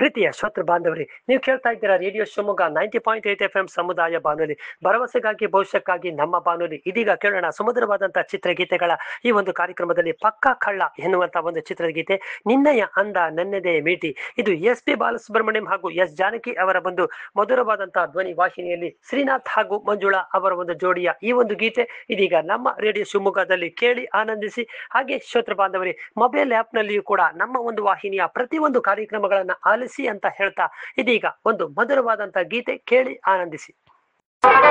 ಪ್ರೀತಿಯ ಶ್ರೋತೃ ಬಾಂಧವರೇ ನೀವು ಕೇಳ್ತಾ ಇದ್ದೀರಾ radio Shivamogga ninety point eight F M ಸಮುದಾಯ ಬಾನುಲಿ ಭರವಸೆಗಾಗಿ ಭವಿಷ್ಯಕ್ಕಾಗಿ ನಮ್ಮ ಬಾನುಲಿ ಇದೀಗ ಕೇಳೋಣ ಸುಮಧುರವಾದಂತಹ ಚಿತ್ರಗೀತೆಗಳ ಈ ಒಂದು ಕಾರ್ಯಕ್ರಮದಲ್ಲಿ ಪಕ್ಕಾ ಕಳ್ಳ ಎನ್ನುವಂತ ಒಂದು ಚಿತ್ರಗೀತೆ ನಿನ್ನಯ ಅಂದ ನನ್ನದೇ ಮೀಟಿ ಇದು ಎಸ್ ಪಿ ಬಾಲಸುಬ್ರಹ್ಮಣ್ಯಂ ಹಾಗೂ ಎಸ್ ಜಾನಕಿ ಅವರ ಒಂದು ಮಧುರವಾದಂತಹ ಧ್ವನಿ ವಾಹಿನಿಯಲ್ಲಿ ಶ್ರೀನಾಥ್ ಹಾಗೂ ಮಂಜುಳಾ ಅವರ ಒಂದು ಜೋಡಿಯ ಈ ಒಂದು ಗೀತೆ ಇದೀಗ ನಮ್ಮ ರೇಡಿಯೋ ಶಿವಮೊಗ್ಗದಲ್ಲಿ ಕೇಳಿ ಆನಂದಿಸಿ ಹಾಗೆ ಶ್ರೋತೃ ಬಾಂಧವರೇ ಮೊಬೈಲ್ ಆಪ್ ನಲ್ಲಿಯೂ ಕೂಡ ನಮ್ಮ ಒಂದು ವಾಹಿನಿಯ ಪ್ರತಿಯೊಂದು ಕಾರ್ಯಕ್ರಮಗಳನ್ನ ಆಲಿಸಿ ಅಂತ ಹೇಳ್ತಾ ಇದೀಗ ಒಂದು ಮಧುರವಾದಂತಹ ಗೀತೆ ಕೇಳಿ ಆನಂದಿಸಿ